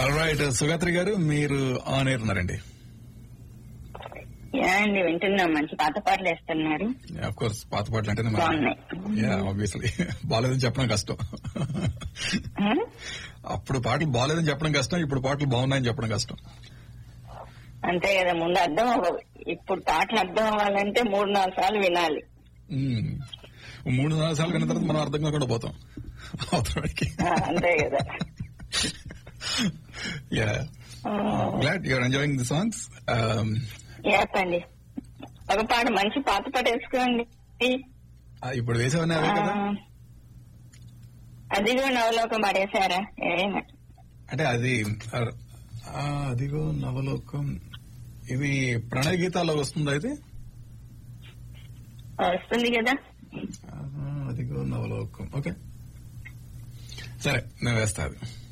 Right Sugatri గారు మీరు on air ఉన్నారండి యా అండి వింటున్నాం మంచి పాత పాటలు వేస్తున్నారు ఆఫ్ కోర్స్ పాత పాటలు అంటేనే బాగున్నాయి. యా ఆబ్వియస్లీ బాగాలేదని చెప్పడం కష్టం ఆ? అప్పుడు పాటలు బాగాలేదని చెప్పడం కష్టం ఇప్పుడు పాటలు బాగున్నాయని చెప్పడం కష్టం అంతే కదా ముందు అర్థం అవ్వదు ఇప్పుడు పాటలు అర్థం అవ్వాలంటే మూడు నాలుగు సార్లు వినాలి మ్మ్. మూడు నాలుగు సార్లు విన్న తర్వాత మనం అర్థం కాకుండా పోతాం అవతలకి ఆ, అంతే కదా yeah glad you're enjoying the songs చెప్పండి ఒక పాట మంచి పాత పాట వేసుకోండి ఇప్పుడు వేసేవన్నీ అవే కదా ఆ, అదిగో నవలోకం పడేశారా ఏమైనా అంటే అది ఆ, అదిగో నవలోకం ఇది ప్రణయ గీతాల్లో వస్తుందా ఇది వస్తుంది కదా ఆ, అదిగో నవలోకం ఓకే సరే నేను వేస్తా అది